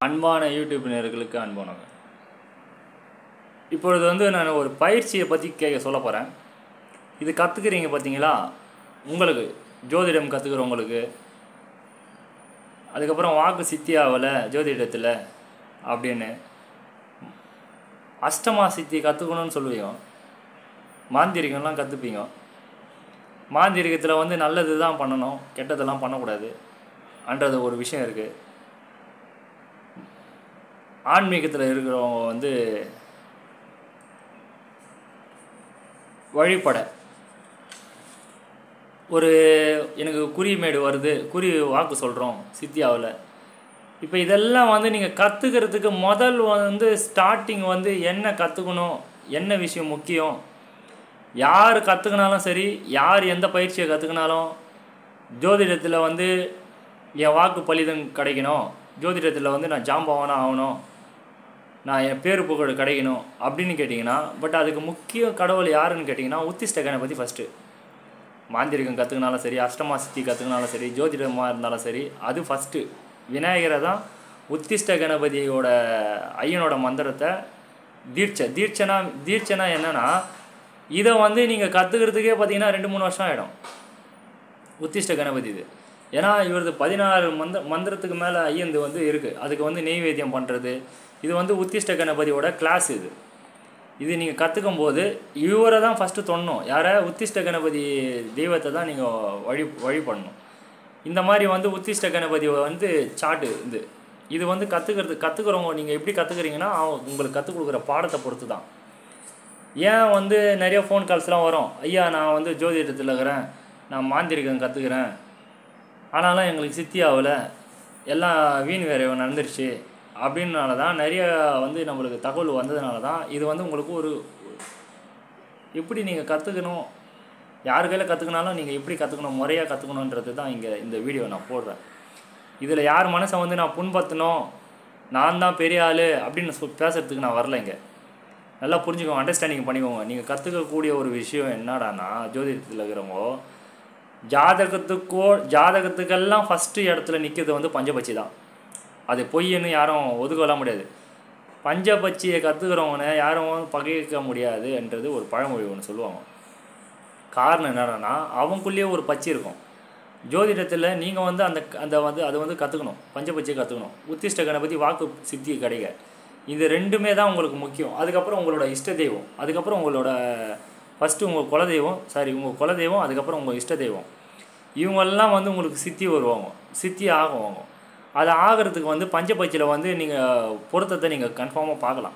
அன்பான யூடியூப் நேயர்களுக்கு அன்பானவங்க இப்பொழுது வந்து நான் ஒரு பயிற்சியை பற்றி கேட்க சொல்ல போகிறேன் இது கற்றுக்கிறீங்க பார்த்தீங்களா உங்களுக்கு ஜோதிடம் கற்றுக்கிறவங்களுக்கு அதுக்கப்புறம் வாக்கு சித்தியாவில் ஜோதிடத்தில் அப்படின்னு அஷ்டமா சித்தி கற்றுக்கணும்னு சொல்லுவீங்க மாந்திரிகம்லாம் கற்றுப்பீங்க மாந்திரிகத்தில் வந்து நல்லது தான் பண்ணணும் கெட்டதெல்லாம் பண்ணக்கூடாது அன்றது ஒரு விஷயம் இருக்குது ஆன்மீகத்தில் இருக்கிறவங்க வந்து வழிபட ஒரு எனக்கு குறிமேடு வருது குறி வாக்கு சொல்கிறோம் சித்தியாவில் இப்போ இதெல்லாம் வந்து நீங்கள் கற்றுக்கிறதுக்கு முதல் வந்து ஸ்டார்டிங் வந்து என்ன கற்றுக்கணும் என்ன விஷயம் முக்கியம் யார் கற்றுக்கினாலும் சரி யார் எந்த பயிற்சியை கற்றுக்கினாலும் ஜோதிடத்தில் வந்து என் வாக்கு பலிதம் கிடைக்கணும் ஜோதிடத்தில் வந்து நான் ஜாம்பவானாக ஆகணும் நான் என் பேரு புகழ் கிடைக்கணும் அப்படின்னு கேட்டிங்கன்னா பட் அதுக்கு முக்கிய கடவுள் யாருன்னு கேட்டிங்கன்னா உத்திஷ்ட கணபதி ஃபஸ்ட்டு மாந்திரிகம் கற்றுக்கினாலும் சரி அஷ்டமா சித்தி கற்றுக்கினாலும் சரி ஜோதிடமாக இருந்தாலும் சரி அது ஃபஸ்ட்டு விநாயகரை தான் உத்திஷ்ட கணபதியோட ஐயனோட மந்திரத்தை தீட்சை தீட்சனா தீட்சனா என்னன்னா இதை வந்து நீங்கள் கற்றுக்கிறதுக்கே பார்த்தீங்கன்னா ரெண்டு மூணு வருஷம் ஆகிடும் உத்திஷ்ட கணபதி இது ஏன்னா இவரது பதினாறு மந்த மந்திரத்துக்கு மேலே ஐயந்து வந்து இருக்குது அதுக்கு வந்து நெய்வேத்தியம் பண்ணுறது இது வந்து உத்திஷ்ட கணபதியோட கிளாஸ் இது இது நீங்கள் கற்றுக்கும் போது இவரை தான் ஃபஸ்ட்டு தொண்ணணும் யாரை உத்திஷ்ட கணபதி தெய்வத்தை தான் நீங்கள் வழி வழிபடணும் இந்த மாதிரி வந்து உத்திஷ்ட கணபதி வந்து சாட்டு இது இது வந்து கற்றுக்கிறது கற்றுக்கிறவங்க நீங்கள் எப்படி கற்றுக்குறீங்கன்னா அவங்க உங்களுக்கு கற்றுக் கொடுக்குற பாடத்தை பொறுத்து தான் ஏன் வந்து நிறைய ஃபோன் கால்ஸ்லாம் வரும் ஐயா நான் வந்து ஜோதிடத்தில் இருக்கிறேன் நான் மாந்திரிகம் கற்றுக்கிறேன் ஆனாலும் எங்களுக்கு சித்தி ஆகலை எல்லாம் வீண் வேற நடந்துருச்சு அப்படின்னால தான் நிறைய வந்து நம்மளுக்கு தகவல் வந்ததுனால தான் இது வந்து உங்களுக்கு ஒரு எப்படி நீங்கள் கற்றுக்கணும் யார் கையில் கற்றுக்கினாலும் நீங்கள் எப்படி கற்றுக்கணும் முறையாக கற்றுக்கணுன்றது தான் இங்கே இந்த வீடியோ நான் போடுறேன் இதில் யார் மனசை வந்து நான் புண்படுத்தணும் நான் தான் பெரிய ஆள் அப்படின்னு சொல் பேசுகிறதுக்கு நான் வரல இங்கே நல்லா புரிஞ்சுக்கோங்க அண்டர்ஸ்டாண்டிங் பண்ணிக்கோங்க நீங்கள் கற்றுக்கக்கூடிய ஒரு விஷயம் என்னடானா ஜோதிடத்தில் இருக்கிறவங்க ஜாதகத்துக்கோ ஜாதகத்துக்கெல்லாம் ஃபஸ்ட்டு இடத்துல நிற்கிறது வந்து பஞ்சபட்சி தான் அது பொய்ன்னு யாரும் ஒதுக்கலாம் முடியாது பஞ்சபட்சியை கற்றுக்கிறவனை யாரும் பகைக்க முடியாதுன்றது ஒரு பழமொழி ஒன்று சொல்லுவாங்க காரணம் என்னன்னா அவங்களுக்குள்ளேயே ஒரு பச்சி இருக்கும் ஜோதிடத்தில் நீங்கள் வந்து அந்த அந்த வந்து அதை வந்து கற்றுக்கணும் பஞ்சபட்சியை கற்றுக்கணும் உத்திஷ்ட கணபதி வாக்கு சித்தி கிடைக்க இது ரெண்டுமே தான் உங்களுக்கு முக்கியம் அதுக்கப்புறம் உங்களோட இஷ்ட தெய்வம் அதுக்கப்புறம் உங்களோட ஃபஸ்ட்டு உங்கள் குலதெய்வம் சாரி உங்கள் குலதெய்வம் அதுக்கப்புறம் உங்கள் இஷ்ட தெய்வம் இவங்கெல்லாம் வந்து உங்களுக்கு சித்தி வருவாங்க சித்தி ஆகுவாங்க அது ஆகிறதுக்கு வந்து பஞ்சபட்சியில் வந்து நீங்கள் பொருத்தத்தை நீங்கள் கன்ஃபார்மாக பார்க்கலாம்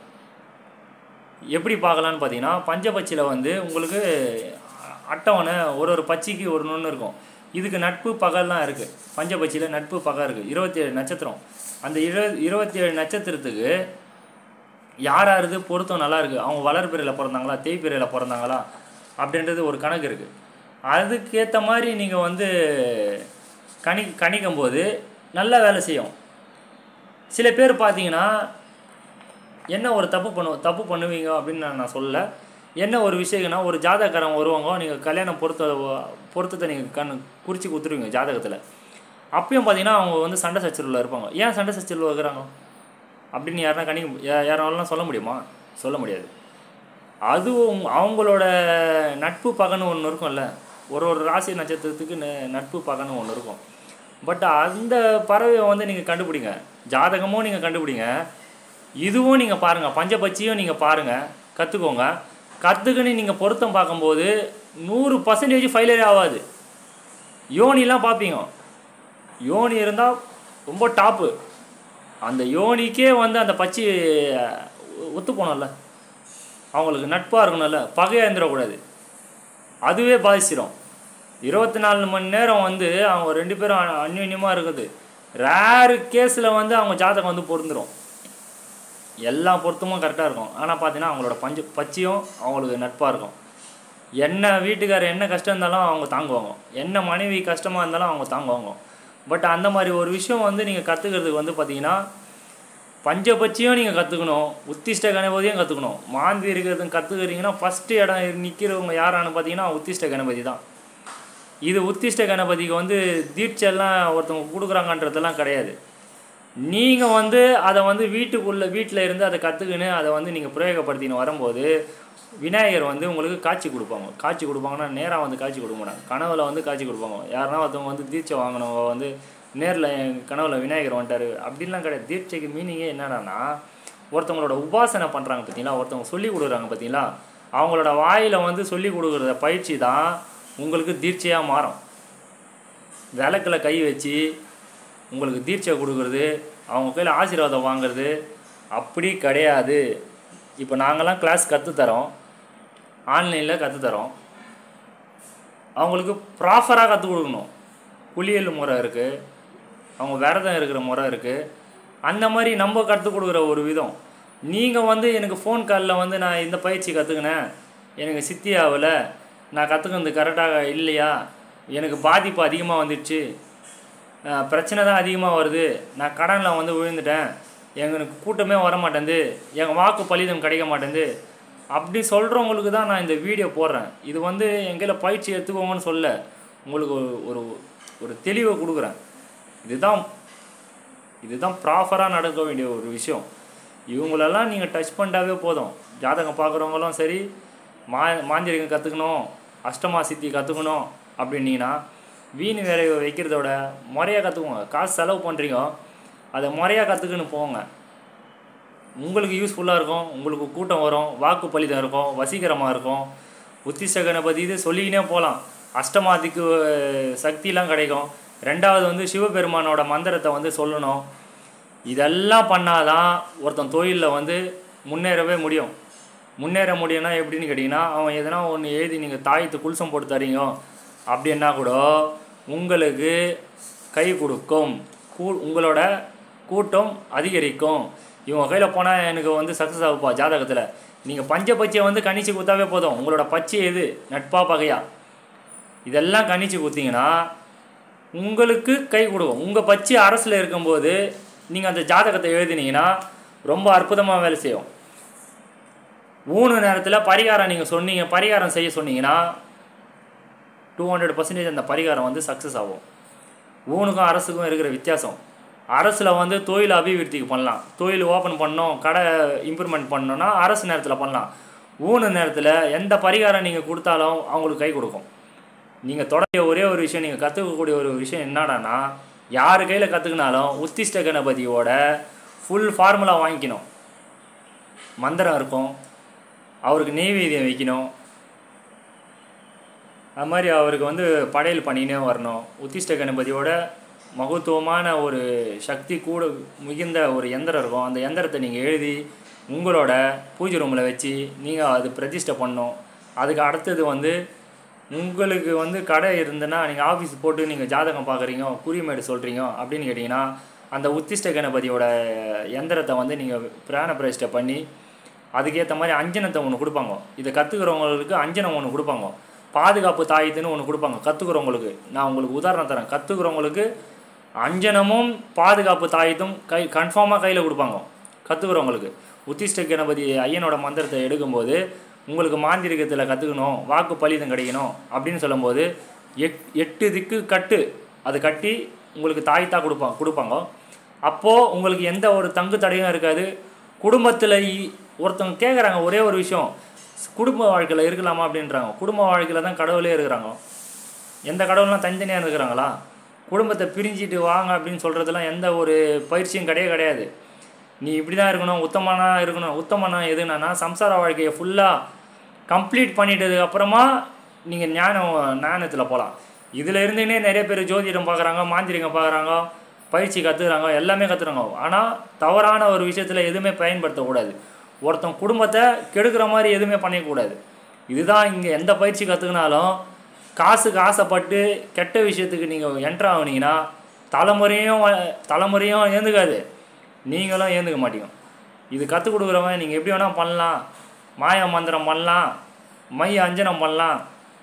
எப்படி பார்க்கலான்னு பார்த்தீங்கன்னா பஞ்சபட்சியில் வந்து உங்களுக்கு அட்டவணை ஒரு ஒரு பட்சிக்கு ஒரு ஒன்று இருக்கும் இதுக்கு நட்பு பகல்லாம் இருக்குது பஞ்சபட்சியில் நட்பு பகை இருக்குது இருபத்தி ஏழு நட்சத்திரம் அந்த இரு இருபத்தி ஏழு நட்சத்திரத்துக்கு யார் யாருக்கு பொருத்தம் நல்லா இருக்குது அவங்க வளர்பிறையில் பிறந்தாங்களா தேய்பிறையில் பிறந்தாங்களா அப்படின்றது ஒரு கணக்கு இருக்குது அதுக்கேற்ற மாதிரி நீங்கள் வந்து கணி கணிக்கும் போது நல்லா வேலை செய்யும் சில பேர் பார்த்தீங்கன்னா என்ன ஒரு தப்பு பண்ணுவோம் தப்பு பண்ணுவீங்க அப்படின்னு நான் நான் சொல்லலை என்ன ஒரு விஷயம்னா ஒரு ஜாதகக்காரன் வருவாங்க நீங்கள் கல்யாணம் பொருத்த பொருத்தத்தை நீங்கள் கண் குறித்து கொடுத்துருவீங்க ஜாதகத்தில் அப்பயும் பார்த்தீங்கன்னா அவங்க வந்து சண்டை சச்சரவில் இருப்பாங்க ஏன் சண்டை சச்சரவில் இருக்கிறாங்க அப்படின்னு யாருன்னா கணிக்க யாராலாம் சொல்ல முடியுமா சொல்ல முடியாது அதுவும் அவங்களோட நட்பு பகன்னு ஒன்று இருக்கும்ல ஒரு ஒரு ராசி நட்சத்திரத்துக்கு நட்பு பகன்னு ஒன்று இருக்கும் பட் அந்த பறவையை வந்து நீங்கள் கண்டுபிடிங்க ஜாதகமும் நீங்கள் கண்டுபிடிங்க இதுவும் நீங்கள் பாருங்கள் பஞ்சபட்சியும் நீங்கள் பாருங்கள் கற்றுக்கோங்க கற்றுக்குன்னு நீங்கள் பொருத்தம் பார்க்கும்போது நூறு பர்சன்டேஜ் ஃபெயிலியர் ஆகாது யோனிலாம் பார்ப்பீங்க யோனி இருந்தால் ரொம்ப டாப்பு அந்த யோனிக்கே வந்து அந்த பச்சி ஒத்து போனோம்ல அவங்களுக்கு நட்பாக இருக்கணும்ல பகையாக இருந்துடக்கூடாது அதுவே பாதிச்சிடும் இருபத்தி நாலு மணி நேரம் வந்து அவங்க ரெண்டு பேரும் அந்யோன்யமாக இருக்குது ரேரு கேஸில் வந்து அவங்க ஜாதகம் வந்து பொருந்துடும் எல்லா பொருத்தமும் கரெக்டாக இருக்கும் ஆனால் பார்த்தீங்கன்னா அவங்களோட பஞ்சு பச்சியும் அவங்களுக்கு நட்பாக இருக்கும் என்ன வீட்டுக்காரர் என்ன கஷ்டம் இருந்தாலும் அவங்க தாங்குவாங்க என்ன மனைவி கஷ்டமாக இருந்தாலும் அவங்க தாங்குவாங்க பட் அந்த மாதிரி ஒரு விஷயம் வந்து நீங்கள் கற்றுக்கிறதுக்கு வந்து பார்த்தீங்கன்னா பஞ்சபட்சியும் நீங்கள் கற்றுக்கணும் உத்திஷ்ட கணபதியும் கற்றுக்கணும் மாந்தி இருக்கிறது கற்றுக்கிறீங்கன்னா ஃபஸ்ட்டு இடம் நிற்கிறவங்க யாரான்னு பார்த்தீங்கன்னா உத்திஷ்ட கணபதி தான் இது உத்திஷ்ட கணபதிக்கு வந்து தீட்செல்லாம் ஒருத்தவங்க கொடுக்குறாங்கன்றதெல்லாம் கிடையாது நீங்கள் வந்து அதை வந்து வீட்டுக்குள்ளே வீட்டில் இருந்து அதை கற்றுக்கின்னு அதை வந்து நீங்கள் பிரயோகப்படுத்தின்னு வரும்போது விநாயகர் வந்து உங்களுக்கு காட்சி கொடுப்பாங்க காட்சி கொடுப்பாங்கன்னா நேராக வந்து காட்சி கொடுக்க மாட்டாங்க கனவுல வந்து காட்சி கொடுப்பாங்க யாருன்னா ஒருத்தவங்க வந்து தீட்சை வாங்கினவங்க வந்து நேரில் என் கனவுல விநாயகர் வந்துட்டாரு அப்படின்லாம் கிடையாது தீட்சைக்கு மீனிங்கே என்னடான்னா ஒருத்தவங்களோட உபாசனை பண்ணுறாங்க பார்த்தீங்களா ஒருத்தவங்க சொல்லி கொடுக்குறாங்க பார்த்தீங்களா அவங்களோட வாயில் வந்து சொல்லி கொடுக்குற பயிற்சி தான் உங்களுக்கு தீட்சையாக மாறும் விளக்கில் கை வச்சு உங்களுக்கு தீட்சை கொடுக்குறது அவங்க கையில் ஆசீர்வாதம் வாங்குறது அப்படி கிடையாது இப்போ நாங்கள்லாம் கிளாஸ் கற்றுத்தரோம் ஆன்லைனில் கற்றுத்தரோம் அவங்களுக்கு ப்ராப்பராக கற்றுக் கொடுக்கணும் குளியல் முறை இருக்குது அவங்க விரதம் இருக்கிற முறை இருக்குது அந்த மாதிரி நம்ம கற்றுக் கொடுக்குற ஒரு விதம் நீங்கள் வந்து எனக்கு ஃபோன் காலில் வந்து நான் இந்த பயிற்சி கற்றுக்கினேன் எனக்கு சித்தி ஆகலை நான் கற்றுக்கிறது கரெக்டாக இல்லையா எனக்கு பாதிப்பு அதிகமாக வந்துடுச்சு அஹ் பிரச்சனை தான் அதிகமாக வருது நான் கடனில் வந்து விழுந்துட்டேன் எங்களுக்கு கூட்டமே வர மாட்டேங்குது எங்கள் வாக்கு பலிதம் கிடைக்க மாட்டேங்குது அப்படி சொல்கிறவங்களுக்கு தான் நான் இந்த வீடியோ போடுறேன் இது வந்து எங்கள் பயிற்சி எடுத்துக்கோங்கன்னு சொல்ல உங்களுக்கு ஒரு- ஒரு ஒரு தெளிவை கொடுக்குறேன் இதுதான் இதுதான் ப்ராப்பராக நடக்க வேண்டிய ஒரு விஷயம் இவங்களெல்லாம் நீங்கள் டச் பண்ணிட்டாவே போதும் ஜாதகம் பார்க்குறவங்களும் சரி மா மாந்திரிகம் கற்றுக்கணும் அஷ்டமா சித்தி கற்றுக்கணும் அப்படின்னீங்கன்னா வீண் வேலையை வைக்கிறதோட முறையாக கற்றுக்கோங்க காசு செலவு பண்ணுறீங்க அதை முறையாக கற்றுக்குன்னு போங்க உங்களுக்கு யூஸ்ஃபுல்லாக இருக்கும் உங்களுக்கு கூட்டம் வரும் வாக்கு பலிதம் இருக்கும் வசீகரமாக இருக்கும் உத்திஷ்ட கணபதி இது சொல்லிக்கினே போகலாம் அஷ்டமாதிக்கு சக்திலாம் கிடைக்கும் ரெண்டாவது வந்து சிவபெருமானோட மந்திரத்தை வந்து சொல்லணும் இதெல்லாம் பண்ணாதான் ஒருத்தன் தொழிலில் வந்து முன்னேறவே முடியும் முன்னேற முடியும்னா எப்படின்னு கேட்டிங்கன்னா அவன் எதனா ஒன்று எழுதி நீங்கள் தாயத்து குல்சம் போட்டு தரீங்க அப்படின்னா கூட உங்களுக்கு கை கொடுக்கும் கூ உங்களோட கூட்டம் அதிகரிக்கும் இவங்க கையில் போனால் எனக்கு வந்து சக்ஸஸ் ஆகுப்பா ஜாதகத்தில் நீங்கள் பஞ்ச பச்சையை வந்து கணிச்சு கொடுத்தாவே போதும் உங்களோட பச்சை எது நட்பா பகையா இதெல்லாம் கணிச்சு கொடுத்தீங்கன்னா உங்களுக்கு கை கொடுக்கும் உங்கள் பச்சை அரசில் இருக்கும்போது நீங்கள் அந்த ஜாதகத்தை எழுதினீங்கன்னா ரொம்ப அற்புதமாக வேலை செய்யும் மூணு நேரத்தில் பரிகாரம் நீங்கள் சொன்னீங்க பரிகாரம் செய்ய சொன்னீங்கன்னா டூ ஹண்ட்ரட் பர்சன்டேஜ் அந்த பரிகாரம் வந்து சக்ஸஸ் ஆகும் ஊனுக்கும் அரசுக்கும் இருக்கிற வித்தியாசம் அரசில் வந்து தொழில் அபிவிருத்திக்கு பண்ணலாம் தொழில் ஓப்பன் பண்ணோம் கடை இம்ப்ரூவ்மெண்ட் பண்ணோன்னா அரசு நேரத்தில் பண்ணலாம் ஊனு நேரத்தில் எந்த பரிகாரம் நீங்கள் கொடுத்தாலும் அவங்களுக்கு கை கொடுக்கும் நீங்கள் தொடங்கிய ஒரே ஒரு விஷயம் நீங்கள் கற்றுக்கக்கூடிய ஒரு விஷயம் என்னடான்னா யார் கையில் கற்றுக்கினாலும் உத்திஷ்ட கணபதியோட ஃபுல் ஃபார்முலா வாங்கிக்கணும் மந்திரம் இருக்கும் அவருக்கு நெய்வேத்தியம் வைக்கணும் அது மாதிரி அவருக்கு வந்து படையல் பண்ணினே வரணும் உத்திஷ்ட கணபதியோட மகத்துவமான ஒரு சக்தி கூட மிகுந்த ஒரு எந்திரம் இருக்கும் அந்த எந்திரத்தை நீங்கள் எழுதி உங்களோட பூஜை ரூமில் வச்சு நீங்கள் அது பிரதிஷ்டை பண்ணணும் அதுக்கு அடுத்தது வந்து உங்களுக்கு வந்து கடை இருந்ததுன்னா நீங்கள் ஆஃபீஸ் போட்டு நீங்கள் ஜாதகம் பார்க்குறீங்க குறிமேடு சொல்கிறீங்க அப்படின்னு கேட்டிங்கன்னா அந்த உத்திஷ்ட கணபதியோட எந்திரத்தை வந்து நீங்கள் பிராண பிரதிஷ்டை பண்ணி அதுக்கேற்ற மாதிரி அஞ்சனத்தை ஒன்று கொடுப்பாங்க இதை கற்றுக்கிறவங்களுக்கு அஞ்சனம் ஒன்று கொடுப்பாங்க பாதுகாப்பு தாயத்துன்னு ஒன்று கொடுப்பாங்க கற்றுக்கிறவங்களுக்கு நான் உங்களுக்கு உதாரணம் தரேன் கற்றுக்கிறவங்களுக்கு அஞ்சனமும் பாதுகாப்பு தாயத்தும் கை கன்ஃபார்மாக கையில் கொடுப்பாங்க கற்றுக்கிறவங்களுக்கு உத்திஷ்ட கணபதி ஐயனோட மந்திரத்தை எடுக்கும்போது உங்களுக்கு மாந்திரிகத்தில் கற்றுக்கணும் வாக்கு பலிதம் கிடைக்கணும் அப்படின்னு சொல்லும்போது எட் எட்டு திக்கு கட்டு அது கட்டி உங்களுக்கு தாய்த்தா கொடுப்பாங்க கொடுப்பாங்க அப்போது உங்களுக்கு எந்த ஒரு தங்கு தடையும் இருக்காது குடும்பத்தில் ஒருத்தவங்க கேட்குறாங்க ஒரே ஒரு விஷயம் குடும்ப வாழ்க்கையில் இருக்கலாமா அப்படின்றாங்க குடும்ப வாழ்க்கையில் தான் கடவுளே இருக்கிறாங்க எந்த கடவுள்லாம் தனித்தனியாக இருக்கிறாங்களா குடும்பத்தை பிரிஞ்சிட்டு வாங்க அப்படின்னு சொல்கிறதுலாம் எந்த ஒரு பயிற்சியும் கிடையவே கிடையாது நீ இப்படி தான் இருக்கணும் உத்தமனா இருக்கணும் உத்தமனா எதுனா சம்சார வாழ்க்கையை ஃபுல்லாக கம்ப்ளீட் பண்ணிட்டதுக்கு அப்புறமா நீங்கள் ஞானம் ஞானத்தில் போகலாம் இதில் இருந்துன்னே நிறைய பேர் ஜோதிடம் பார்க்குறாங்க மாந்திரிகம் பார்க்குறாங்க பயிற்சி கற்றுக்குறாங்க எல்லாமே கற்றுறாங்க ஆனால் தவறான ஒரு விஷயத்தில் எதுவுமே பயன்படுத்தக்கூடாது ஒருத்தன் குடும்பத்தை கெடுக்கிற மாதிரி எதுவுமே பண்ணிக்கூடாது இதுதான் இங்கே எந்த பயிற்சி கற்றுக்கினாலும் காசுக்கு ஆசைப்பட்டு கெட்ட விஷயத்துக்கு நீங்கள் என்ட்ரு ஆகுனீங்கன்னா தலைமுறையும் வ- தலைமுறையும் ஏந்துக்காது நீங்களும் ஏந்துக்க மாட்டீங்க இது கற்றுக் கொடுக்குறவன் நீங்கள் எப்படி வேணால் பண்ணலாம் மாய மந்திரம் பண்ணலாம் மை அஞ்சனம் பண்ணலாம்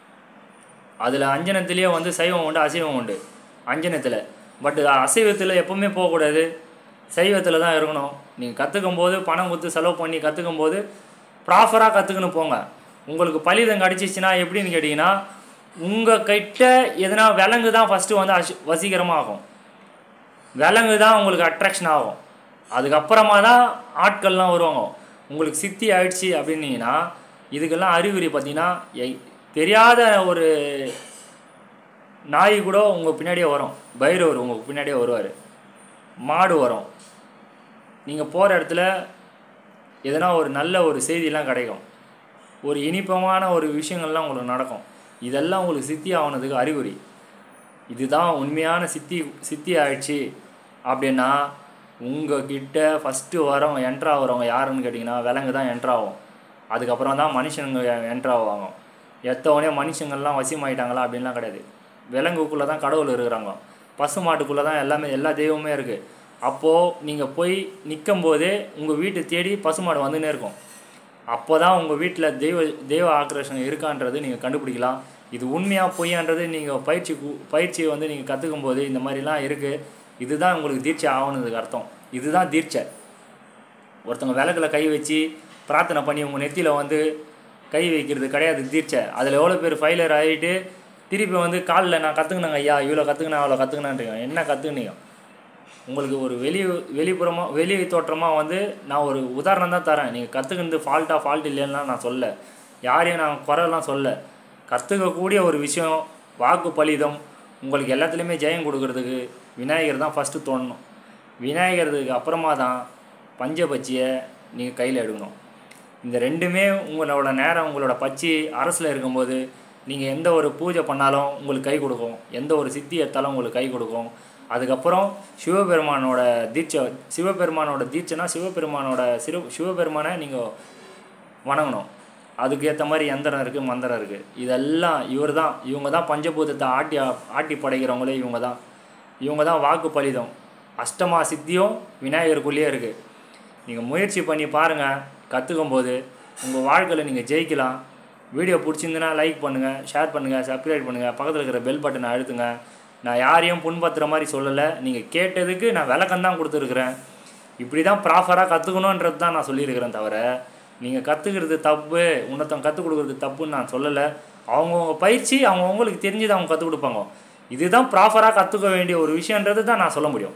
அதில் அஞ்சனத்திலேயே வந்து சைவம் உண்டு அசைவம் உண்டு அஞ்சனத்தில் பட் அசைவத்தில் எப்பவுமே போகக்கூடாது சைவத்தில் தான் இருக்கணும் நீங்கள் கற்றுக்கும் போது பணம் கொடுத்து செலவு பண்ணி கற்றுக்கும் போது ப்ராப்பராக கற்றுக்கணும் போங்க உங்களுக்கு பலிதம் கிடச்சிச்சின்னா எப்படின்னு கேட்டிங்கன்னா உங்கள் கிட்ட எதனா விலங்கு தான் ஃபஸ்ட்டு வந்து அஷ் வசீகரமாக ஆகும் விலங்கு தான் உங்களுக்கு அட்ராக்ஷன் ஆகும் அதுக்கப்புறமா தான் ஆட்கள்லாம் வருவாங்க உங்களுக்கு சித்தி ஆயிடுச்சு அப்படின்னீங்கன்னா இதுக்கெல்லாம் அறிகுறி பார்த்தீங்கன்னா எ- தெரியாத ஒரு நாய் கூட உங்கள் பின்னாடியே வரும் பைரவர் உங்கள் பின்னாடியே வருவார் மாடு வரும் நீங்கள் போகிற இடத்துல எதனா ஒரு நல்ல ஒரு செய்தியெல்லாம் கிடைக்கும் ஒரு இனிப்பமான ஒரு விஷயங்கள்லாம் உங்களுக்கு நடக்கும் இதெல்லாம் உங்களுக்கு சித்தி ஆனதுக்கு அறிகுறி இதுதான் உண்மையான சித்தி சித்தி ஆயிடுச்சு அப்படின்னா உங்ககிட்ட ஃபஸ்ட்டு வரவங்க என்ட்ரு ஆகுறவங்க யாருன்னு கேட்டிங்கன்னா விலங்கு தான் என்ட்ரு ஆகும் அதுக்கப்புறம் தான் மனுஷனுங்க என்ட்ரு ஆவாங்க எத்தவொடனே மனுஷங்கள்லாம் வசியமாயிட்டாங்களா அப்படின்லாம் கிடையாது விலங்குக்குள்ளே தான் கடவுள் இருக்கிறாங்க பசு மாட்டுக்குள்ளே தான் எல்லாமே எல்லா தெய்வமே இருக்குது அப்போது நீங்கள் போய் நிற்கும் போதே உங்கள் வீட்டை தேடி பசுமாடு வந்துன்னே இருக்கும் அப்போ தான் உங்கள் வீட்டில் தெய்வ தெய்வ ஆக்ரோஷம் இருக்கான்றது நீங்கள் கண்டுபிடிக்கலாம் இது உண்மையாக பொய்யான்றது நீங்கள் பயிற்சி கு- பயிற்சியை வந்து நீங்கள் கற்றுக்கும் போது இந்த மாதிரிலாம் இருக்குது இதுதான் உங்களுக்கு தீட்சை ஆகணுதுக்கு அர்த்தம் இதுதான் தீட்சை ஒருத்தவங்க விளக்கில் கை வச்சு பிரார்த்தனை பண்ணி உங்கள் நெத்தியில் வந்து கை வைக்கிறது கிடையாது தீட்சை அதில் எவ்வளோ பேர் ஃபெயிலியர் ஆகிட்டு திருப்பி வந்து காலில் நான் கற்றுக்கினேங்க ஐயா இவ்வளோ கற்றுக்கினேன் அவ்வளோ கற்றுக்கினான்றீங்க என்ன கற்றுக்குனீங்க உங்களுக்கு ஒரு வெளி வெளிப்புறமாக வெளி தோற்றமாக வந்து நான் ஒரு உதாரணம் தான் தரேன் நீங்கள் கற்றுக்கிறது ஃபால்ட்டாக ஃபால்ட் இல்லைன்னா நான் சொல்ல யாரையும் நான் குறைலாம் சொல்ல கற்றுக்கக்கூடிய ஒரு விஷயம் வாக்கு பலிதம் உங்களுக்கு எல்லாத்துலேயுமே ஜெயம் கொடுக்கறதுக்கு விநாயகர் தான் ஃபஸ்ட்டு தோணணும் விநாயகருக்கு அப்புறமா தான் பஞ்சபட்சியை நீங்கள் கையில் எடுக்கணும் இந்த ரெண்டுமே உங்களோட நேரம் உங்களோட பச்சி அரசில் இருக்கும்போது நீங்கள் எந்த ஒரு பூஜை பண்ணாலும் உங்களுக்கு கை கொடுக்கும் எந்த ஒரு சித்தி எடுத்தாலும் உங்களுக்கு கை கொடுக்கும் அதுக்கப்புறம் சிவபெருமானோட தீட்சை சிவபெருமானோட தீட்சைனா சிவபெருமானோட சிறு சிவபெருமானை நீங்கள் வணங்கணும் அதுக்கேற்ற மாதிரி யந்திரம் இருக்குது மந்திரம் இருக்குது இதெல்லாம் இவர் தான் இவங்க தான் பஞ்சபூதத்தை ஆட்டி ஆட்டி படைக்கிறவங்களே இவங்க தான் இவங்க தான் வாக்கு பலிதம் அஷ்டமா சித்தியும் விநாயகருக்குள்ளேயே இருக்குது நீங்கள் முயற்சி பண்ணி பாருங்கள் கற்றுக்கும் போது உங்கள் வாழ்க்கையில் நீங்கள் ஜெயிக்கலாம் வீடியோ பிடிச்சிருந்துன்னா லைக் பண்ணுங்கள் ஷேர் பண்ணுங்கள் சப்ஸ்கிரைப் பண்ணுங்கள் பக்கத்தில் இருக்கிற பெல் பட்டனை அழுத்துங்க நான் யாரையும் புண்படுத்துகிற மாதிரி சொல்லலை நீங்கள் கேட்டதுக்கு நான் விளக்கம் தான் கொடுத்துருக்குறேன் இப்படி தான் ப்ராப்பராக கற்றுக்கணுன்றது தான் நான் சொல்லியிருக்கிறேன் தவிர நீங்கள் கற்றுக்கிறது தப்பு இன்னொருத்தவங்க கற்றுக் கொடுக்குறது தப்புன்னு நான் சொல்லலை அவங்கவுங்க பயிற்சி அவங்கவுங்களுக்கு தெரிஞ்சதை அவங்க கற்றுக் கொடுப்பாங்க இதுதான் ப்ராப்பராக கற்றுக்க வேண்டிய ஒரு விஷயன்றது தான் நான் சொல்ல முடியும்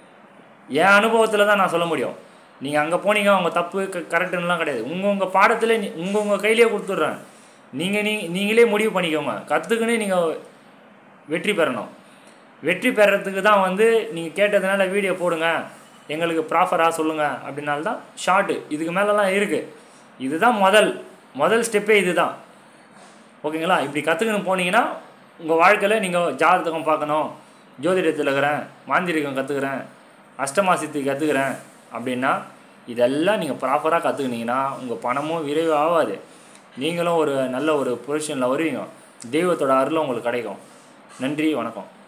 என் அனுபவத்தில் தான் நான் சொல்ல முடியும் நீங்கள் அங்கே போனீங்க அவங்க தப்பு க கரெக்டுன்னெலாம் கிடையாது உங்கள் உங்கள் பாடத்தில் உங்கள் உங்கள் கையிலேயே கொடுத்துட்றேன் நீங்கள் நீ நீங்களே முடிவு பண்ணிக்கோங்க கற்றுக்குன்னு நீங்கள் வெற்றி பெறணும் வெற்றி பெறத்துக்கு தான் வந்து நீங்கள் கேட்டதுனால வீடியோ போடுங்க எங்களுக்கு ப்ராப்பராக சொல்லுங்கள் அப்படின்னால தான் ஷார்ட்டு இதுக்கு மேலெலாம் இருக்குது இதுதான் முதல் முதல் ஸ்டெப்பே இதுதான் ஓகேங்களா இப்படி கற்றுக்கணும் போனீங்கன்னா உங்கள் வாழ்க்கையில் நீங்கள் ஜாதகம் பார்க்கணும் ஜோதிடத்தில் இருக்கிறேன் மாந்திரிகம் கற்றுக்கிறேன் அஷ்டமா சித்தி கற்றுக்கிறேன் அப்படின்னா இதெல்லாம் நீங்கள் ப்ராப்பராக கற்றுக்கினீங்கன்னா உங்கள் பணமும் விரைவு ஆகாது நீங்களும் ஒரு நல்ல ஒரு பொசிஷனில் வருவீங்க தெய்வத்தோட அருளும் உங்களுக்கு கிடைக்கும் நன்றி வணக்கம்